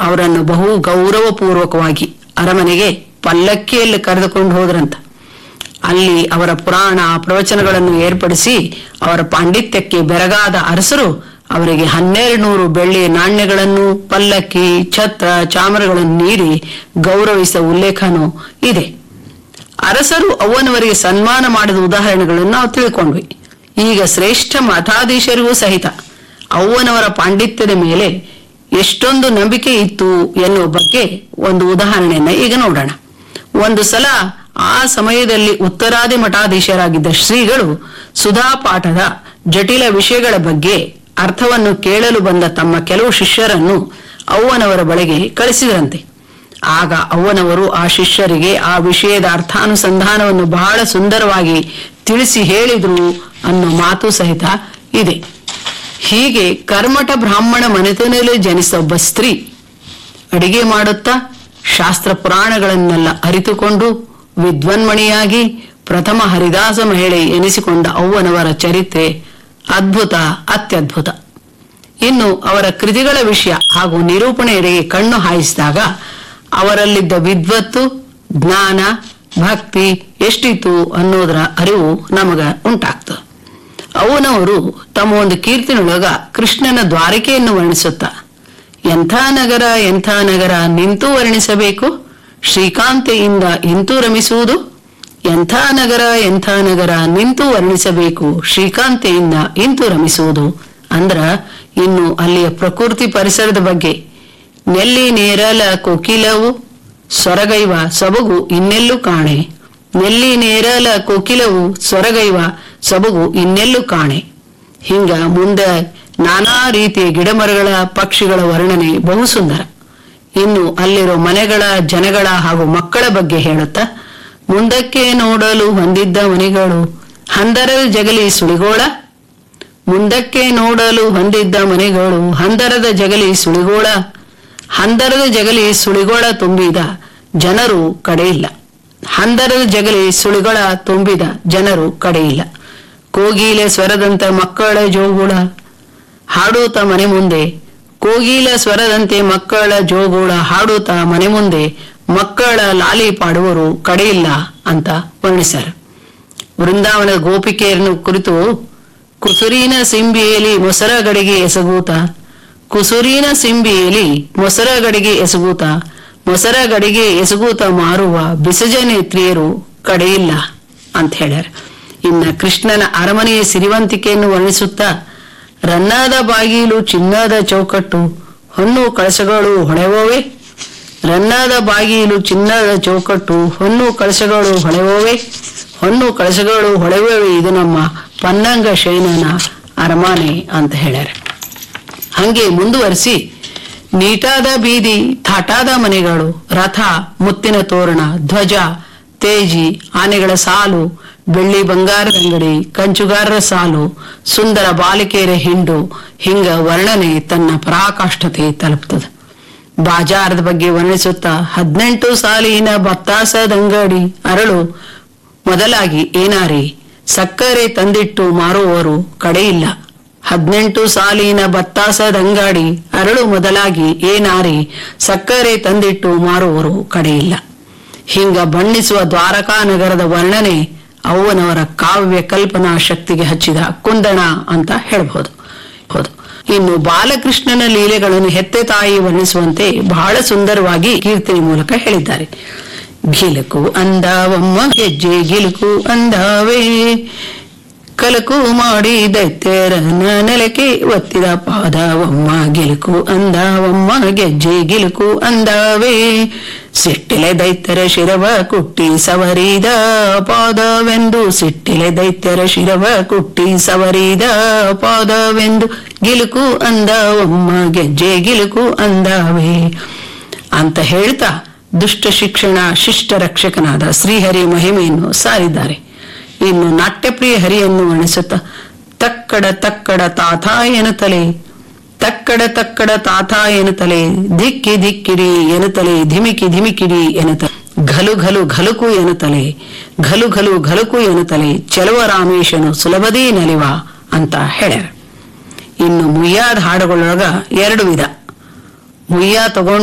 ಅವರನ್ನು ಬಹು ಗೌರವಪೂರ್ವಕವಾಗಿ ಅರಮನೆಗೆ ಪಲ್ಲಕ್ಕಿಯಲ್ಲಿ ಕರೆದುಕೊಂಡು ಹೋದ್ರಂತ ಅಲ್ಲಿ ಅವರ ಪುರಾಣ ಪ್ರವಚನಗಳನ್ನು ಏರ್ಪಡಿಸಿ ಅವರ ಪಾಂಡಿತ್ಯಕ್ಕೆ ಬೆರಗಾದ ಅರಸರು ಅವರಿಗೆ ಹನ್ನೆರಡು ನೂರು ಬೆಳ್ಳಿ ನಾಣ್ಯಗಳನ್ನು ಪಲ್ಲಕ್ಕಿ ಛತ್ರ ಚಾಮರಗಳನ್ನು ನೀಡಿ ಗೌರವಿಸಿದ ಉಲ್ಲೇಖನೂ ಇದೆ ಅರಸರು ಅವ್ವನವರಿಗೆ ಸನ್ಮಾನ ಮಾಡಿದ ಉದಾಹರಣೆಗಳನ್ನು ನಾವು ತಿಳ್ಕೊಂಡ್ವಿ ಈಗ ಶ್ರೇಷ್ಠ ಮಠಾಧೀಶರಿಗೂ ಸಹಿತ ಅವ್ವನವರ ಪಾಂಡಿತ್ಯದ ಮೇಲೆ ಎಷ್ಟೊಂದು ನಂಬಿಕೆ ಇತ್ತು ಎನ್ನುವ ಬಗ್ಗೆ ಒಂದು ಉದಾಹರಣೆಯನ್ನ ಈಗ ನೋಡೋಣ ಒಂದು ಸಲ ಆ ಸಮಯದಲ್ಲಿ ಉತ್ತರಾದಿ ಮಠಾಧೀಶರಾಗಿದ್ದ ಶ್ರೀಗಳು ಸುಧಾ ಪಾಠದ ಜಟಿಲ ವಿಷಯಗಳ ಬಗ್ಗೆ ಅರ್ಥವನ್ನು ಕೇಳಲು ಬಂದ ತಮ್ಮ ಕೆಲವು ಶಿಷ್ಯರನ್ನು ಅವ್ವನವರ ಬಳಿಗೆ ಕಳಿಸಿದರಂತೆ ಆಗ ಅವ್ವನವರು ಆ ಶಿಷ್ಯರಿಗೆ ಆ ವಿಷಯದ ಅರ್ಥಾನುಸಂಧಾನವನ್ನು ಬಹಳ ಸುಂದರವಾಗಿ ತಿಳಿಸಿ ಹೇಳಿದ್ರು ಅನ್ನೋ ಮಾತು ಸಹಿತ ಇದೆ ಹೀಗೆ ಕರ್ಮಠ ಬ್ರಾಹ್ಮಣ ಮನೆತನದಲ್ಲಿ ಜನಿಸಿದ ಒಬ್ಬ ಸ್ತ್ರೀ ಅಡಿಗೆ ಮಾಡುತ್ತಾ ಶಾಸ್ತ್ರ ಪುರಾಣಗಳನ್ನೆಲ್ಲ ಅರಿತುಕೊಂಡು ವಿದ್ವನ್ಮಣಿಯಾಗಿ ಪ್ರಥಮ ಹರಿದಾಸ ಮಹಿಳೆ ಎನಿಸಿಕೊಂಡ ಅವ್ವನವರ ಚರಿತ್ರೆ ಅದ್ಭುತ ಅತ್ಯದ್ಭುತ ಇನ್ನು ಅವರ ಕೃತಿಗಳ ವಿಷಯ ಹಾಗೂ ನಿರೂಪಣೆಯೆಡೆಗೆ ಕಣ್ಣು ಹಾಯಿಸಿದಾಗ ಅವರಲ್ಲಿದ್ದ ವಿದ್ವತ್ತು ಜ್ಞಾನ ಭಕ್ತಿ ಎಷ್ಟಿತ್ತು ಅನ್ನೋದರ ಅರಿವು ನಮಗ ಉಂಟಾಗ್ತದೆ ಅವನವರು ತಮ್ಮ ಒಂದು ಕೀರ್ತಿನೊಳಗ ಕೃಷ್ಣನ ದ್ವಾರಕೆಯನ್ನು ವರ್ಣಿಸುತ್ತಾ ಎಂಥ ನಗರ ಎಂಥ ನಗರ ನಿಂತು ವರ್ಣಿಸಬೇಕು ಶ್ರೀಕಾಂತೆಯಿಂದ ಇಂತು ರಮಿಸುವುದು ಎಂಥ ನಗರ ಎಂಥ ನಗರ ನಿಂತು ವರ್ಣಿಸಬೇಕು ಶ್ರೀಕಾಂತೆಯಿಂದ ಇಂತು ರಮಿಸುವುದು ಅಂದ್ರ ಇನ್ನು ಅಲ್ಲಿಯ ಪ್ರಕೃತಿ ಪರಿಸರದ ಬಗ್ಗೆ ನೆಲ್ಲಿ ನೇರಲ ಕೋಕಿಲವು ಸೊರಗೈವ ಸೊಬಗು ಇನ್ನೆಲ್ಲೂ ಕಾಣೆ ನೆಲ್ಲಿ ನೇರಲ ಕೋಕಿಲವು ಸೊರಗೈವ ಸೊಬಗು ಇನ್ನೆಲ್ಲೂ ಕಾಣೆ ಹಿಂಗ ಮುಂದೆ ನಾನಾ ರೀತಿಯ ಗಿಡಮರಗಳ ಪಕ್ಷಿಗಳ ವರ್ಣನೆ ಬಹು ಸುಂದರ ಇನ್ನು ಅಲ್ಲಿರೋ ಮನೆಗಳ ಜನಗಳ ಹಾಗೂ ಮಕ್ಕಳ ಬಗ್ಗೆ ಹೇಳುತ್ತಾ ಮುಂದಕ್ಕೆ ನೋಡಲು ಹೊಂದಿದ್ದ ಮನೆಗಳು ಹಂದರದ ಜಗಲಿ ಸುಳಿಗೋಳ ಮುಂದಕ್ಕೆ ನೋಡಲು ಹೊಂದಿದ್ದ ಮನೆಗಳು ಹಂದರದ ಜಗಲಿ ಸುಳಿಗೋಳ ಹಂದರದ ಜಗಲಿ ಸುಳಿಗೋಳ ತುಂಬಿದ ಜನರು ಕಡೆಯಿಲ್ಲ ಹಂದರದ ಜಗಲಿ ಸುಳಿಗೋಳ ತುಂಬಿದ ಜನರು ಕಡೆಯಿಲ್ಲ ಕೋಗಿಲೆ ಸ್ವರದಂತ ಮಕ್ಕಳ ಜೋಗುಳ ಹಾಡೂತ ಮನೆ ಮುಂದೆ ಕೋಗಿಲ ಸ್ವರದಂತೆ ಮಕ್ಕಳ ಜೋಗುಳ ಹಾಡೂತ ಮನೆ ಮುಂದೆ ಮಕ್ಕಳ ಲಾಲಿ ಪಾಡುವರು ಕಡೆಯಿಲ್ಲ ಅಂತ ವರ್ಣಿಸ್ಯಾರ ವೃಂದಾವನದ ಗೋಪಿಕೆಯರನ್ನು ಕುರಿತು ಕುಸುರಿನ ಸಿಂಬಿಯಲ್ಲಿ ಮೊಸರ ಗಡಿಗೆ ಎಸಗೂತ ಕುಸುರಿನ ಸಿಂಬಿಯಲ್ಲಿ ಮೊಸರ ಗಡಿಗೆ ಎಸಗೂತ ಮೊಸರ ಗಡಿಗೆ ಎಸಗೂತ ಮಾರುವ ಬಿಸಜ ನೇತ್ರಿಯರು ಕಡೆಯಿಲ್ಲ ಅಂತ ಹೇಳ್ಯಾರ ಇನ್ನ ಕೃಷ್ಣನ ಅರಮನೆಯ ಸಿರಿವಂತಿಕೆಯನ್ನು ವರ್ಣಿಸುತ್ತಾ ರನ್ನಾದ ಬಾಗಿಲು ಚಿನ್ನದ ಚೌಕಟ್ಟು ಹೊನ್ನು ಕಳಸಗಳು ಹೊಳೆವೋವೆ ರನ್ನಾದ ಬಾಗಿಲು ಚಿನ್ನದ ಚೌಕಟ್ಟು ಹೊನ್ನು ಕಳಸಗಳು ಹೊಳೆವೋವೆ ಹೊನ್ನು ಕಳಸಗಳು ಹೊಳೆವೋವೆ ಇದು ನಮ್ಮ ಪನ್ನಂಗ ಶಯನನ ಅರಮನೆ ಅಂತ ಹೇಳ್ಯಾರ ಹಂಗೆ ಮುಂದುವರಿಸಿ ನೀಟಾದ ಬೀದಿ ಥಾಟಾದ ಮನೆಗಳು ರಥ ಮುತ್ತಿನ ತೋರಣ ಧ್ವಜ ತೇಜಿ ಆನೆಗಳ ಸಾಲು ಬೆಳ್ಳಿ ಬಂಗಾರದ ಅಂಗಡಿ ಕಂಚುಗಾರರ ಸಾಲು ಸುಂದರ ಬಾಲಿಕೆಯರ ಹಿಂಡು ಹಿಂಗ ವರ್ಣನೆ ತನ್ನ ಪರಾಕಾಷ್ಠತೆ ತಲುಪ್ತದೆ ಬಾಜಾರದ ಬಗ್ಗೆ ವರ್ಣಿಸುತ್ತಾ ಹದಿನೆಂಟು ಸಾಲಿನ ಬತ್ತಾಸದಂಗಡಿ ಅರಳು ಮೊದಲಾಗಿ ಏನಾರಿ ಸಕ್ಕರೆ ತಂದಿಟ್ಟು ಮಾರುವವರು ಕಡೆಯಿಲ್ಲ ಹದಿನೆಂಟು ಸಾಲಿನ ಬತ್ತಾಸದಂಗಾಡಿ ಅರಳು ಮೊದಲಾಗಿ ಏನಾರಿ ಸಕ್ಕರೆ ತಂದಿಟ್ಟು ಮಾರುವವರು ಕಡೆಯಿಲ್ಲ ಹಿಂಗ ಬಣ್ಣಿಸುವ ದ್ವಾರಕಾ ನಗರದ ವರ್ಣನೆ ಅವ್ವನವರ ಕಾವ್ಯ ಕಲ್ಪನಾ ಶಕ್ತಿಗೆ ಹಚ್ಚಿದ ಕುಂದಣ ಅಂತ ಹೇಳ್ಬಹುದು ಹೌದು ಇನ್ನು ಬಾಲಕೃಷ್ಣನ ಲೀಲೆಗಳನ್ನು ಹೆತ್ತೆ ತಾಯಿ ವರ್ಣಿಸುವಂತೆ ಬಹಳ ಸುಂದರವಾಗಿ ಕೀರ್ತನೆ ಮೂಲಕ ಹೇಳಿದ್ದಾರೆ ಗಿಲುಕು ಅಂದಾವಮ್ಮ ಹೆಜ್ಜೆ ಗಿಲುಕು ಅಂದಾವೇ ಕಲಕು ಮಾಡಿ ದೈತ್ಯರನ ನೆಲಕ್ಕೆ ಒತ್ತಿದ ಪಾದವಮ್ಮ ಗಿಲುಕು ಅಂದಾವಮ್ಮ ಗೆಜ್ಜೆ ಗಿಲುಕು ಅಂದಾವೇ ಸಿಟ್ಟಿಲೆ ದೈತ್ಯರ ಶಿರವ ಕುಟ್ಟಿ ಸವರಿದ ಪಾದವೆಂದು ಸಿಟ್ಟಿಲೆ ದೈತ್ಯರ ಶಿರವ ಕುಟ್ಟಿ ಸವರಿದ ಪಾದವೆಂದು ಗಿಲುಕು ಅಂದಾವಮ್ಮ ಗೆಜ್ಜೆ ಗಿಲುಕು ಅಂದಾವೇ ಅಂತ ಹೇಳ್ತಾ ದುಷ್ಟ ಶಿಕ್ಷಣ ಶಿಷ್ಟ ರಕ್ಷಕನಾದ ಶ್ರೀಹರಿ ಮಹಿಮೆಯನ್ನು ಸಾರಿದ್ದಾರೆ ಇನ್ನು ನಾಟ್ಯಪ್ರಿಯ ಹರಿಯನ್ನು ವರ್ಣಿಸುತ್ತಾ ತಕ್ಕಡ ತಕ್ಕಡ ತಾತ ಎನ್ನುತ್ತಲೇ ತಕ್ಕಡ ತಕ್ಕಡ ತಾತ ಎನ್ನುತ್ತಲೇ ದಿಕ್ಕಿ ದಿಕ್ಕಿಡಿ ಎನ್ನುತ್ತಲೇ ಧಿಮಿಕಿ ಧಿಮಿಕಿಡಿ ಎನ್ನುತ್ತ ಘಲು ಘಲು ಘಲುಕು ಎನ್ನುತ್ತಲೇ ಘಲು ಘಲು ಘಲುಕು ಎನ್ನುತ್ತಲೇ ಚಲುವ ರಾಮೇಶನು ಸುಲಭದೇ ನಲಿವ ಅಂತ ಹೇಳ್ಯಾರ ಇನ್ನು ಮುಯ್ಯಾದ ಹಾಡುಗಳೊಳಗ ಎರಡು ವಿಧ ಮುಯ್ಯ ತಗೊಂಡು